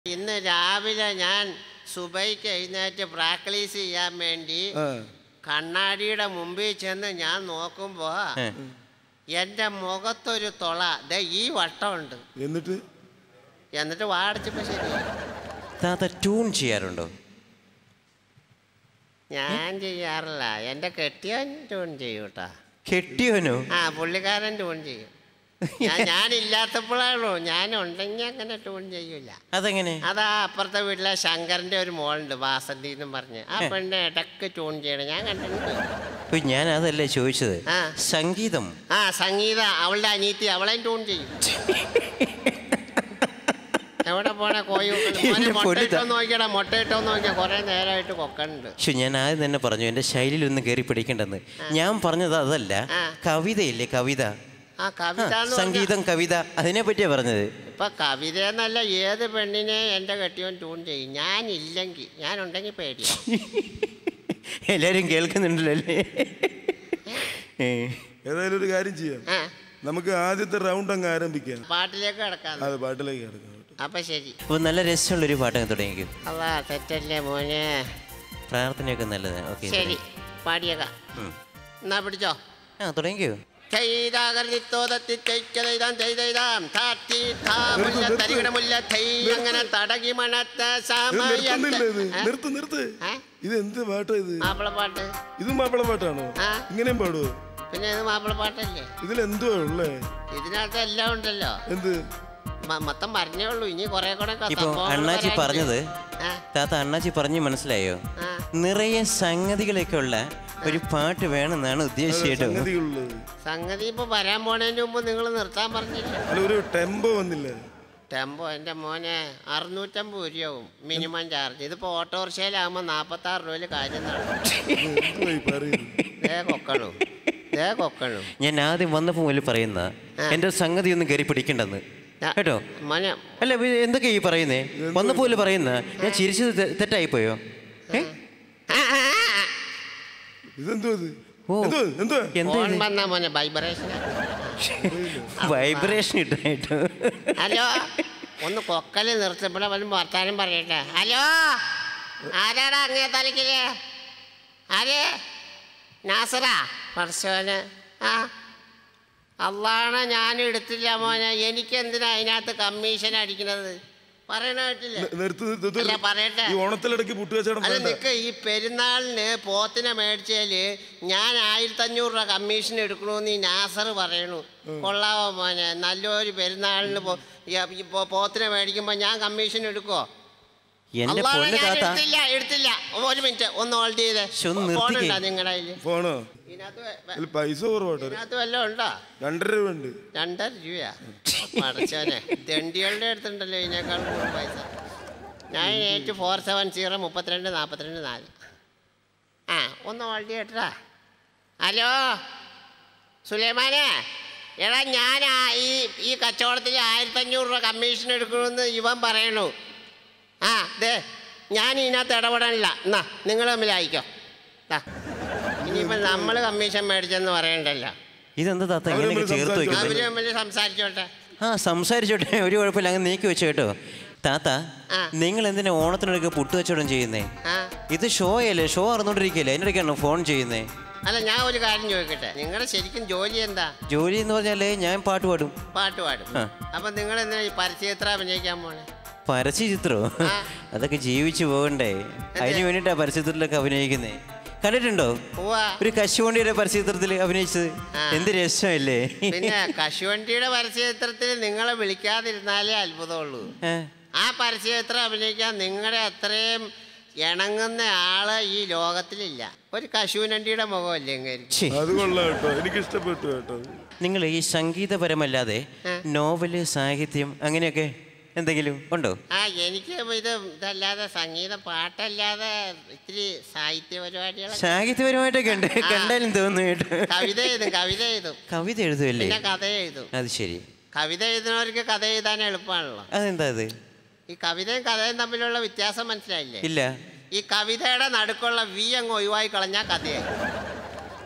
ഇന്ന് രാവിലെ ഞാൻ സുബൈക്ക് എഴുന്നേറ്റ് പ്രാക്ടീസ് ചെയ്യാൻ വേണ്ടി ആ കണ്ണാടിയുടെ മുമ്പിൽ ചെന്ന് ഞാൻ നോക്കുമ്പോ ഏ. എൻ്റെ മുഖത്തൊരു തുള ദേ ഈ വട്ടമുണ്ട് എന്നിട്ട് എന്നിട്ട് വാടിച്ചപ്പോ ശരി താത്ത ട്യൂൺ ചെയ്യാറുണ്ടോ ഞാൻ ചെയ്യാറില്ല എൻ്റെ കെട്ടിയവൻ ട്യൂൺ ചെയ്യും കേട്ടാ കെട്ടിയോനോ ആ പുള്ളിക്കാരൻ ട്യൂൺ ചെയ്യും ഞാൻ ഞാനില്ലാത്തപ്പോഴാണോ ഞാൻ ഉണ്ടെങ്കിൽ അങ്ങനെ ട്യൂൺ ചെയ്യൂല അതെങ്ങനെ അതാ അപ്പുറത്തെ വീട്ടിലെ ശങ്കറിന്റെ ഒരു മോളുണ്ട് വാസന്തി എന്നും പറഞ്ഞ് ആ പെണ്ണ് ഇടക്ക് ട്യൂൺ ചെയ്യണം ഞാൻ കണ്ടിട്ടുണ്ട് ഓ, ഞാൻ അതല്ലേ ചോദിച്ചത് ആ. സംഗീതം ആ സംഗീത അവളുടെ അനീത്തി അവളെയും ട്യൂൺ ചെയ്യും എവിടെ പോണ കോഴി എന്റെ പൊന്നു മുട്ടയിട്ടോ ത- നോക്കിയടാ മുട്ടയിട്ടോ നോക്കിയാ കുറെ നേരമായിട്ട് കൊക്കണ്ട് പക്ഷെ ഞാൻ ആദ്യം തന്നെ പറഞ്ഞു എൻ്റെ ശൈലിയിലൊന്നും കയറി പിടിക്കേണ്ടെന്ന് ഞാൻ പറഞ്ഞത് അതല്ല ആ. കവിതയില്ലേ കവിത ആ ആ, കവിത എന്ന് പറഞ്ഞാ- സംഗീതം കവിത അതിനെ പറ്റിയാ പറഞ്ഞത് ഇപ്പൊ കവിത എന്നല്ല ഏത് പെണ്ണിനെ എന്റെ കെട്ടിയോൻ ട്യൂൺ ചെയ്യും ഞാൻ ഇല്ലെങ്കിൽ ഞാൻ ഉണ്ടെങ്കിൽ പേടിയാ എല്ലാരും കേൾക്കുന്നുണ്ടല്ലോ അല്ലേ ഏ. ഏതായാലും ഒരു കാര്യം ചെയ്യാം ആ നമുക്ക് ആദ്യത്തെ റൗണ്ട് അങ്ങ് ആരംഭിക്കാം പാട്ടിലേക്ക് കിടക്കാം അതെ പാട്ടിലേക്ക് കിടക്കാം അപ്പൊ ശരി അപ്പൊ നല്ല രസമുള്ളൊരു പാട്ടങ്ങ് തുടങ്ങിക്കും അതാ തെറ്റല്ലേ മോനെ പ്രാർത്ഥനയൊക്കെ നല്ലതാണ് ഓക്കെ ശരി പാടിയേക്കാം എന്നാ പിടിച്ചോ ആ തുടങ്ങിക്കോ ചെയ്താകർന്നിത്തോതത്തി ചെയ്ക്കതെയ്താം ചെയ്തെയ്താം താത്തി താ മുല്ല തരികിട മുല്ല തൈ അങ്ങനെ തടകി മണത്ത ഇത് നിർത്തുന്നില്ല ഇത് സമയത്ത് നിർത്ത് നിർത്ത് ഏ? ഇത് എന്ത് പാട്ടാ ഇത് മാപ്പിളപ്പാട്ട് ഇതും മാപ്പിള പാട്ടാണോ ആ. ഇങ്ങനെയും പാടുവോ പിന്നെ ഇത് മാപ്പിളപ്പാട്ടല്ലേ ഇതിൽ എന്തുവാ ഉള്ളേ ഇതിനകത്ത് എല്ലാം ഉണ്ടല്ലോ എന്ത് മ- മൊത്തം പറഞ്ഞേ ഉള്ളൂ ഇനി കുറെ കൂടെ ക- ഇപ്പൊ സംഭവങ്ങൾ അണ്ണാച്ചി വരാനുണ്ട്. പറഞ്ഞത് ആ, താത്ത അണ്ണാച്ചി പറഞ്ഞ് മനസ്സിലായോ ആ. നിറയെ സംഗതികളൊക്കെ ഉള്ള ഒരു പാട്ട് വേണമെന്നാണ് ഉദ്ദേശിച്ചത് കേട്ടോ സംഗതികളുള്ളത് സംഗതി ഇപ്പൊ വരാൻ പോണതിന് മുമ്പ് നിങ്ങൾ നിർത്താൻ പറഞ്ഞില്ല അല്ല ഒരു ടെമ്പോ വന്നില്ല ടെമ്പോ എൻ്റെ മോനെ അറുന്നൂറ്റമ്പത് രൂപയാവും മിനിമം ചാർജ് ഇതിപ്പോ ഓട്ടോറിക്ഷയിലാകുമ്പോൾ നാൽപ്പത്തി ആറ് രൂപയിൽ കാര്യം നടക്കും എന്തുവാ ഈ പറയുന്നത് ദേ കൊക്കണു ദേ കൊക്കണു ഞാൻ ആദ്യം വന്നപ്പോൾ മുതൽ പറയുന്ന എന്റെ സംഗതി ഒന്നും കയറി പിടിക്കണ്ടെന്ന് ഞാ- കേട്ടോ മോനെ അല്ല ഇത് എന്തൊക്കെയാ ഈ പറയുന്നേ വന്നപ്പോൾ മുതൽ പറയുന്ന ഞാൻ ചിരിച്ചത് തെ- തെറ്റായിപ്പോയോ ഏ ഇതെന്തുവാ ഇത് ഓ. എന്തുവാ എന്തുവാ എന്താ ഫോൺ വന്നാ മോനെ വൈബ്രേഷൻ വൈബ്രേഷൻ ഇട്ടായിട്ടോ ഹലോ ഒന്ന് കൊക്കല് നിർത്തപ്പോഴെ വല്ല വർത്താനം പറയട്ടെ ഹലോ ആരാടാ അങ്ങേ തലക്കില് ആര് നാസറാ പറശോന് ആ അള്ളാണ് ഞാൻ എടുത്തില്ല മോനെ എനിക്ക് എന്തിനാ അതിനകത്ത് കമ്മീഷൻ അടിക്കണത് പറയണ കേട്ടില്ലേ നിർത്ത് നിർത്ത് നിർത്ത്. അല്ല, പറയട്ടെ. ഈ ഓണത്തിലിടയ്ക്ക് പുട്ടുകച്ചവടം അത് വേണ്ട നിക്ക് ഈ പെരുന്നാളിന് പോത്തിനെ മേടിച്ചാല് ഞാൻ ആയിരത്തി അഞ്ഞൂറ് രൂപ കമ്മീഷൻ എടുക്കണമെന്ന് ഈ നാസർ പറയണു കൊള്ളാവോ മോനെ നല്ലൊരു പെരുന്നാളിന് പോ- ഈ- ഈ പോ- പോത്തിനെ മേടിക്കുമ്പോ ഞാൻ കമ്മീഷൻ എടുക്കോ എന്റെ അള്ളാഹ് പൊണ്ണ് ഞാൻ താത്ത എടുത്തില്ല എടുത്തില്ല ഒരു മിനിറ്റ് ഒന്ന് ഹോൾഡ് ചെയ്തേ ശ്ശെ, ഒന്ന് നിർത്തിക്കേ. ഫോണുണ്ടോ നിങ്ങളുടെ കയ്യില് ഫോണോ ഇതിനകത്ത് വെ- വെ- അതിൽ പൈസ കുറവാട്ടോ ഇതിനകത്ത് വല്ലതും ഉണ്ടോ രണ്ടര രൂപ ഉണ്ട് രണ്ടര രൂപയാ പഠിച്ചോനെ ദണ്ടികളുടെ അടുത്തുണ്ടല്ലോ ഇതിനേക്കാൾ കൂടുതൽ പൈസ nine eight four seven zero മുപ്പത്തിരണ്ട് നാൽപ്പത്തിരണ്ട് നാല് ആ ഒന്ന് ഹോൾഡ് ചെയ്യട്ടാ ഹലോ സുലൈമാനെ എടാ ഞാൻ ആ- ഈ ഈ കച്ചവടത്തിൽ ആയിരത്തഞ്ഞൂറ് രൂപ കമ്മീഷൻ എടുക്കണമെന്ന് ഇവൻ പറയണു ആ ദേ ഞാൻ ഇതിനകത്ത് ഇടപെടാനില്ല എന്നാ നിങ്ങൾ തമ്മിൽ അയക്കോ ദാ ഇനിയിപ്പോൾ നമ്മൾ കമ്മീഷൻ മേടിച്ചെന്ന് പറയണ്ടല്ലോ ഇതെന്താ താത്ത അവര് ഇങ്ങനെയൊക്കെ തമ്മിൽ ചേർത്ത് സംസാരിച്ചു. വെക്കുന്നത് അവര് തമ്മിൽ സംസാരിച്ചോട്ടെ ആ സംസാരിച്ചോട്ടെ ഒരു കുഴപ്പമില്ല അങ്ങ് നീക്കി വെച്ചു കേട്ടോ താത്ത ആ. നിങ്ങൾ എന്തിനാ ഓണത്തിനൊക്കെ പുട്ടുകച്ചവടം ചെയ്യുന്നേ ആ ഇത് ഷോ അല്ലേ ഷോ അറിഞ്ഞോണ്ടിരിക്കല്ലേ അതിനിടയ്ക്കാണോ ഫോൺ ചെയ്യുന്നേ അല്ല ഞാൻ ഒരു കാര്യം ചോദിക്കട്ടെ നിങ്ങളുടെ ശരിക്കും ജോലി എന്താ ജോലി എന്ന് പറഞ്ഞാലേ ഞാൻ പാട്ട് പാടും പാട്ട് പാടും ആ. അപ്പൊ നിങ്ങൾ എന്തിനാ ഈ പരസ്യചിത്ര അഭിനയിക്കാൻ പോണേ പരസ്യചിത്രോ ആ. അതൊക്കെ ജീവിച്ചു പോകണ്ടേ അതിന് വേണ്ടിയിട്ടാ പരസ്യചിത്രത്തിലൊക്കെ അഭിനയിക്കുന്നേ കണ്ടിട്ടുണ്ടോ പോവാ ഒരു കശുവണ്ടിയുടെ പരസ്യചിത്രത്തിൽ അഭിനയിച്ചത് ആ. എന്ത് രസമല്ലേ പിന്നെ കശുവണ്ടിയുടെ പരസ്യചിത്രത്തിൽ നിങ്ങളെ വിളിക്കാതിരുന്നാലേ അത്ഭുതമുള്ളൂ ഏ, ആ പരസ്യചിത്രം അഭിനയിക്കാൻ നിങ്ങളുടെ അത്രയും ഇണങ്ങുന്ന ആള് ഈ ലോകത്തിലില്ല ഒരു കശുവണ്ടിയുടെ മുഖമല്ലേ ഇങ്ങനെ ഛി, അത് കൊള്ളാം കേട്ടോ എനിക്ക് ഇഷ്ടപ്പെട്ടു കേട്ടോ നിങ്ങൾ ഈ സംഗീതപരമല്ലാതെ ആ. നോവല് സാഹിത്യം അങ്ങനെയൊക്കെ എന്തെങ്കിലും ഉണ്ടോ ആ എനിക്ക് ഇത് ഇതല്ലാതെ സംഗീത പാട്ടല്ലാതെ ഇത്തിരി സാഹിത്യ പരിപാടികളൊക്കെ സാഹിത്യപരമായിട്ടൊക്കെ ഉണ്ട് ആ. കണ്ടാലും തോന്നുന്നു കേട്ടോ കവിത എഴുതും കവിത എഴുതും കവിത എഴുതുമല്ലേ പിന്നെ കഥ എഴുതും അത് ശരി കവിത എഴുതുന്നവർക്ക് കഥ എഴുതാൻ എളുപ്പമാണല്ലോ അതെന്താ അത് ഈ കവിതയും കഥയും തമ്മിലുള്ള വ്യത്യാസം മനസ്സിലായില്ലേ ഇല്ല ഈ കവിതയുടെ നടുക്കുള്ള വി അങ്ങ് ഒഴിവായി കളഞ്ഞാൽ കഥയായി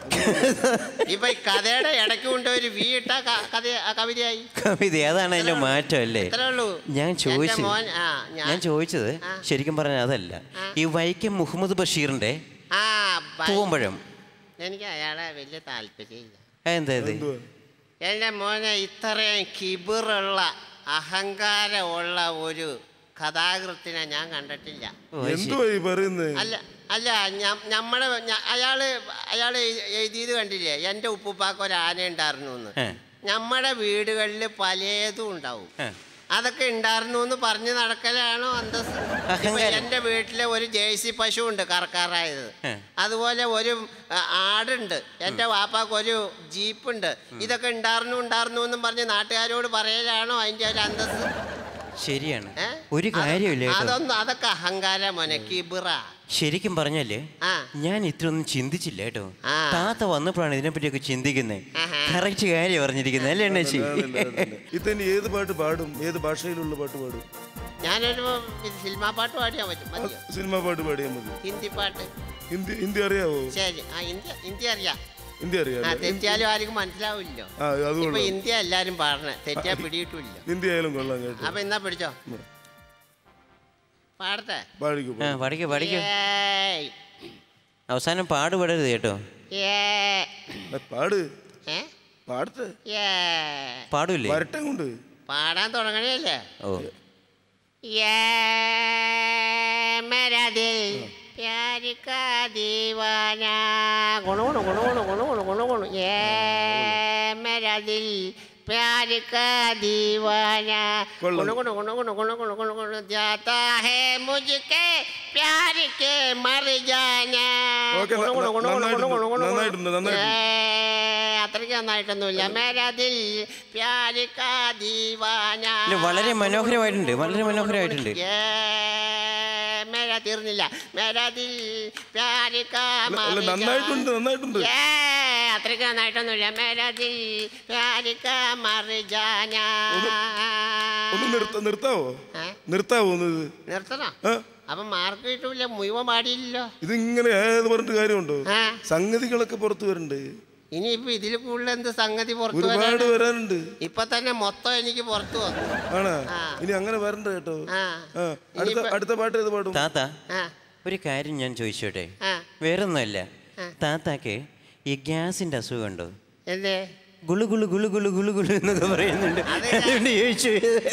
ഇപ്പൊ ഈ കഥയുടെ ഇടയ്ക്ക് കൊണ്ട് ഒരു വി ഇട്ട ക- കഥ ആ കവിതയായി കവിത അതാണ് അതിന്റെ മാറ്റം അല്ലേ ഇത്രേ ഉള്ളൂ ഞാൻ എൻ്റെ ചോദിച്ചത് മോൻ ആ ഞാൻ ഞാൻ ചോദിച്ചത് ആ. ശരിക്കും പറഞ്ഞാൽ അതല്ല ആ. ഈ വൈക്കം മുഹമ്മദ് ബഷീറിന്റെ ആ ബൈ- പൂവമ്പഴം എനിക്ക് അയാളെ വലിയ താല്പര്യമില്ല എന്താ ഇത് എന്തുവാ എൻ്റെ മോനെ ഇത്രയും കിബിറുള്ള അഹങ്കാരമുള്ള ഒരു കഥാകൃത്തിനെ ഞാൻ കണ്ടിട്ടില്ല ഓ, അത് ശരി. എന്തുവാ ഈ പറയുന്നേ അല്ല അല്ല ഞ- ഞമ്മടെ ഞ- അയാള് അയാള് എഴു- എഴുതിയത് കണ്ടില്ലേ എൻ്റെ ഉപ്പുപ്പാക്ക് ഒരു ആന ഉണ്ടായിരുന്നു എന്ന് ഏ. നമ്മുടെ വീടുകളിൽ പലതും ഉണ്ടാവും ഏ. അതൊക്കെ ഉണ്ടായിരുന്നു എന്ന് പറഞ്ഞ് നടക്കലാണോ അന്തസ് ഇപ്പൊ അഹങ്കാരം. എൻ്റെ വീട്ടിലെ ഒരു ജേഴ്സി പശു ഉണ്ട് കറക്കാറായത് ഏ. അതുപോലെ ഒരു ആ, ആടുണ്ട് എൻ്റെ വാപ്പാക്ക് ഒരു ജീപ്പുണ്ട് ഇതൊക്കെ ഉണ്ടായിരുന്നു ഉണ്ടായിരുന്നു എന്നും പറഞ്ഞ് നാട്ടുകാരോട് പറയലാണോ അതിൻ്റെ ഒരു അന്തസ് ശരിയാണ് ഏ? ഒരു കാര്യമില്ല കേട്ടോ അതൊന്നും അതൊക്കെ അഹങ്കാരം മോനെ കിബിറ ശരിക്കും പറഞ്ഞാല് ആ ഞാൻ ഇത്രയൊന്നും ചിന്തിച്ചില്ല കേട്ടോ ആ. താത്ത വന്നപ്പോഴാണ് ഇതിനെപ്പറ്റിയൊക്കെ ചിന്തിക്കുന്നത് ആഹാ. കറക്റ്റ് കാര്യം പറഞ്ഞിരിക്കുന്നത് അല്ലേ എണ്ണച്ചി ഇത്തന്നെ ഏത് പാട്ട് പാടും ഏത് ഭാഷയിലുള്ള പാട്ട് പാടും ഞാനൊരു ഇത് സിനിമാ പാട്ട് പാടിയാൻ പറ്റും മതിയോ സിനിമ പാട്ട് പാടിയാൽ മതി ഹിന്ദി പാട്ട് ഹിന്ദി ഹിന്ദി അറിയാവോ ശരി ആ ഹിന്ദി ഹിന്ദി അറിയാം ഹിന്ദി ആ അറിയാം തെറ്റിയാലും ആർക്കും മനസ്സിലാവില്ലോ ആ അത് ഇപ്പൊ കൊള്ളാം ഹിന്ദി എല്ലാരും പാടണേ തെറ്റിയാ പിടിയിട്ടില്ല ഹിന്ദി ആയാലും കൊള്ളാം കേട്ടോ അപ്പൊ എന്നാ പിടിച്ചോ പാടട്ടെ പാടിക്കോ ആ പഠിക്കോ പഠിക്കോ ഏയ്. അവസാനം പാടുപെടരുത് കേട്ടോ ഏ. ആ, പാട് ഏ? പാടത്തെ ഏ. പാടൂലേ വരട്ടെ കൊണ്ട് പാടാൻ തുടങ്ങണല്ലേ ഓ ये मेरा दिल प्यार का दीवाना गुण गुण गुण गुण गुण गुण गुण गुण ये मेरा दिल प्यार का दीवाना കൊള്ളാം. गुण गुण गुण गुण गुण गुण गुण गुण जाता है मुझके प्यार के मर जाना ഓക്കേ, गुण गुण ന- गुण गुण गुण गुण गुण നന്നായിട്ടുണ്ട്, നന്നായിട്ടുണ്ട്. ഏ, അത്രയ്ക്ക് നന്നായിട്ടൊന്നുമില്ല മേരാ ദിൽ പ്യാർ കാ ദീവാന ഇല്ല, വളരെ മനോഹരമായിട്ടുണ്ട് വളരെ മനോഹരമായിട്ടുണ്ട് ഏ, മേരാ തീർന്നില്ല മേരാ ദിൽ പ്യാർ കാ അല്ല, അല്ല മർ നന്നായിട്ടുണ്ട് നന്നായിട്ടുണ്ട് ഏ, അത്രയ്ക്ക് നന്നായിട്ടൊന്നുമില്ല മേരാ ദിൽ പ്യാർ കാ മർ ജാന ഒന്ന് നിർത്ത നിർത്താവോ ഏ? നിർത്താവോ ഒന്ന് ഇത് നിർത്തണോ ആ? അപ്പൊ മാർക്ക് കിട്ടൂല മുഴുവൻ പാടിയില്ലല്ലോ ഇതിങ്ങനെ ഏത് പറഞ്ഞിട്ട് കാര്യമുണ്ടോ ആ സംഗതികളൊക്കെ പുറത്തു വരണ്ടേ ഇനിയിപ്പോ ഇതിൽ കൂടുതൽ എന്ത് സംഗതി പുറത്തു ഒരുപാട് വരാനാ? വരാനുണ്ട് ഇപ്പൊ തന്നെ മൊത്തം എനിക്ക് പുറത്തു വന്നു ആണാ ആ. ഇനി അങ്ങനെ വരണ്ട കേട്ടോ ആ ആ അടുത്ത ഇനിയിപ്പോ- അടുത്ത പാട്ട് ഏത് പാടും താത്ത ആ ഒരു കാര്യം ഞാൻ ചോദിച്ചോട്ടെ ആ വേറൊന്നുമല്ല ആ. താത്താക്ക് ഈ ഗ്യാസിന്റെ അസുഖമുണ്ടോ എന്തേ ഗുളു ഗുളു ഗുളു ഗുളു ഗുളു ഗുളു എന്നൊക്കെ പറയുന്നുണ്ട് അത് ഞാൻ- അതുകൊണ്ട് ചോദിച്ചു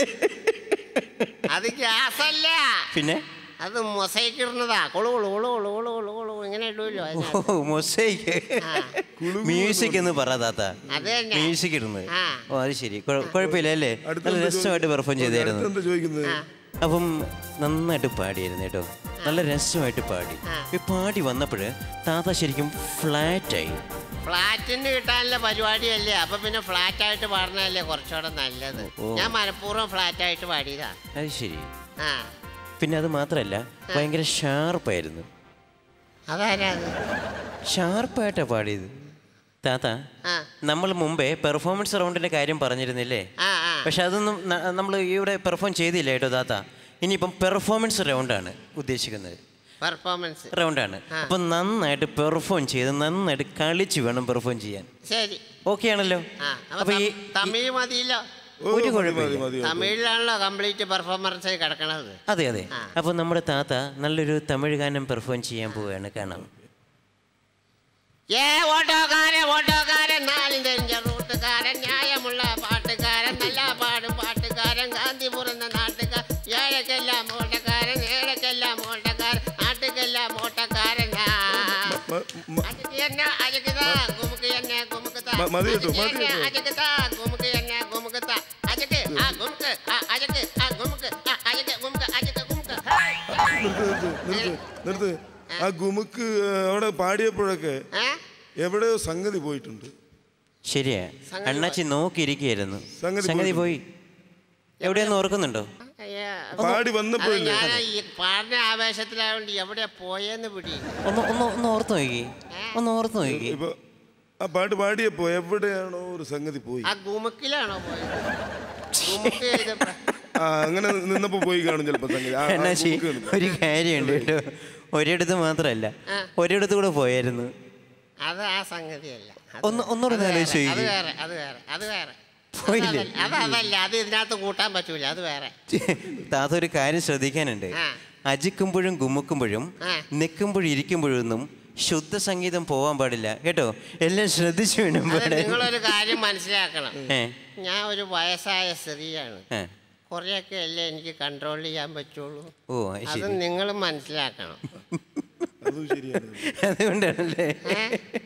അത് ഗ്യാസ് അല്ല പിന്നെ അത് മൊസൈക്ക് ഇടുന്നതാ കൊളു കൊളു കൊളു കൊളു കൊളു കൊളു കൊളു ഇങ്ങനെ ഇടുമല്ലോ ഓ മൊസൈക്ക് ആ. മ്യൂസിക് എന്ന് പറ താത്ത അത് തന്നെ മ്യൂസിക് ഇടുന്നത് ആ. ഓ അത് ശരി കുഴ- കുഴപ്പമില്ല അല്ലേ അടുത്ത നല്ല എന്താ രസമായിട്ട് ചോദി- പെർഫോം ഓക്കേ, ചെയ്തായിരുന്നു അടുത്ത എന്താ ചോദിക്കുന്നത് ആ അപ്പം നന്നായിട്ട് പാടിയായിരുന്നു കേട്ടോ നല്ല രസമായിട്ട് പാടി ആ. ഈ പാടി വന്നപ്പോൾ താത്ത ശരിക്കും ഫ്ലാറ്റായി ഫ്ലാറ്റിന് കിട്ടാനുള്ള പരിപാടിയല്ലേ അപ്പൊ പിന്നെ ഫ്ലാറ്റ് ആയിട്ട് പാടുന്നതല്ലേ കുറച്ചുകൂടെ നല്ലത് ഓ. ഞാൻ മനഃപൂർവ്വം ഫ്ലാറ്റ് ആയിട്ട് പാടിയതാ അത് ശരി ആ പിന്നെ അത് മാത്രമല്ല ഭയങ്കര ഷാർപ്പായിരുന്നു അതാരാ അത് ഷാർപ്പായിട്ടാണ് പാടിയത് താത്ത ആ നമ്മൾ മുമ്പേ പെർഫോമൻസ് റൗണ്ടിൻ്റെ കാര്യം പറഞ്ഞിരുന്നില്ലേ ആ ആ പക്ഷെ അതൊന്നും നമ്മൾ ഇവിടെ പെർഫോം ചെയ്തില്ല കേട്ടോ താത്ത ഇനിയിപ്പം പെർഫോമൻസ് റൗണ്ടാണ് ഉദ്ദേശിക്കുന്നത് പെർഫോമൻസ് റൗണ്ടാണ് ആ. അപ്പം നന്നായിട്ട് പെർഫോം ചെയ്ത് നന്നായിട്ട് കളിച്ച് വേണം പെർഫോം ചെയ്യാൻ ശരി ഓക്കെ ആണല്ലോ ആ അപ്പൊ അപ്പൊ ഈ തം- തമിഴ് മതിയല്ലോ ഓ, ഒരു മതി, കുഴപ്പമില്ല. മതി, മതി, മതി. തമിഴിലാണല്ലോ കംപ്ലീറ്റ് പെർഫോമൻസ് കിടക്കണത് അതെ അതെ ആ. അപ്പോൾ നമ്മുടെ താത്ത നല്ലൊരു തമിഴ് ഗാനം പെർഫോം ചെയ്യാൻ പോവുകയാണ് കാണാം ഏ ഓട്ടോക്കാരൻ ഓട്ടോക്കാരൻ നാലും തെരിഞ്ഞ റൂട്ടുകാരൻ ന്യായമുള്ള പാട്ടുകാരൻ നല്ല പാടും പാട്ടുകാരൻ ഗാന്ധി പുറന്ന നാട്ടുകാരൻ ഏഴക്കെല്ലാം ഓട്ടക്കാരൻ ഏഴക്കെല്ലാം ഓട്ടക്കാരൻ നാട്ടുക്കെല്ലാം ഓട്ടക്കാരൻ മ- മ- അജക്ക് എന്നെ അജക്കുതാ ഗുമുക്ക് എന്നെ ഗുമുക്കുതാ മ- മതി കേട്ടോ, അജക്ക് മതി എന്നെ കേട്ടോ. അജക്കുതാ ഗുമുക്ക് എന്നെ ഗുമുക്കുതാ അജക്ക് ആ ഗുമുക്ക് ആ അജക്ക് ആ ഗുമുക്ക് ആ അജക്ക് ഗുമുക്ക് അജക്ക് ഗുമുക്ക് നിർത്ത് നിർത്ത് നിർത്ത് നിർത്ത് ആ ഗുമുക്ക് അവിടെ പാടിയപ്പോഴൊക്കെ ഏ എവിടെയോ സംഗതി പോയിട്ടുണ്ട് ശരിയാ സംഗതി അണ്ണാച്ചി നോക്കിയിരിക്കുകയായിരുന്നു സംഗതി സംഗതി പോയി എവിടെയൊന്നും ഓർക്കുന്നുണ്ടോ അയ്യ, പാടി അത് വന്നപ്പോഴല്ലേ ഞാൻ ഈ പാടിന ആവേശത്തിലായോണ്ട് എവിടെ പോയെന്ന് പിടി ഒന്ന് ഒന്ന് ഒന്ന് ഓർത്ത് നോക്കി ഒന്ന് ഓർത്ത് നോക്കി ഇപ്പൊ ആ പാട്ട് പാടിയപ്പോ എവിടെയാണോ ഒരു സംഗതി പോയി ആ ഗുമുക്കിലാണോ പോയത് ഗുമുക്ക് ചെയ്തപ്പോ ആ അങ്ങനെ നിന്നപ്പോ പോയി കാണും ചിലപ്പോ സംഗതി ആ, ആ അണ്ണാച്ചി ഗുമുക്ക് കണ്ടു. ഒരു കാര്യമുണ്ട് കേട്ടോ ഒരിടത്ത് മാത്രമല്ല ആ. ഒരിടത്ത് കൂടെ പോയായിരുന്നു അത് ആ സംഗതിയല്ല അത് ഒന്ന് ഒന്നുകൂടെ അത് ആലോചിച്ച് വേറെ, അത് നോക്കിക്കേ. വേറെ അത് വേറെ അത് വേറെ പോയില്ലേ? അതല്ല, അത് അതല്ല അത് ഇതിനകത്ത് കൂട്ടാൻ പറ്റൂല അത് വേറെ താത്ത ഒരു കാര്യം ശ്രദ്ധിക്കാനുണ്ട് ആ. അജിക്കുമ്പോഴും ഗുമ്മുക്കുമ്പോഴും ആ. നിൽക്കുമ്പോഴും ഇരിക്കുമ്പോഴൊന്നും ശുദ്ധ സംഗീതം പോവാൻ പാടില്ല കേട്ടോ എല്ലാം ശ്രദ്ധിച്ചു വേണം അത് പാടാൻ. നിങ്ങളൊരു കാര്യം മനസ്സിലാക്കണം ഏ, ഞാൻ ഒരു വയസ്സായ സ്ത്രീയാണ് ഏ. കുറേയൊക്കെ അല്ലേ എനിക്ക് കൺട്രോൾ ചെയ്യാൻ പറ്റുള്ളൂ ഓ അത് അത് ശരി നിങ്ങൾ മനസ്സിലാക്കണം അതും ശരിയാണ് അതുകൊണ്ടാണല്ലേ ഏ?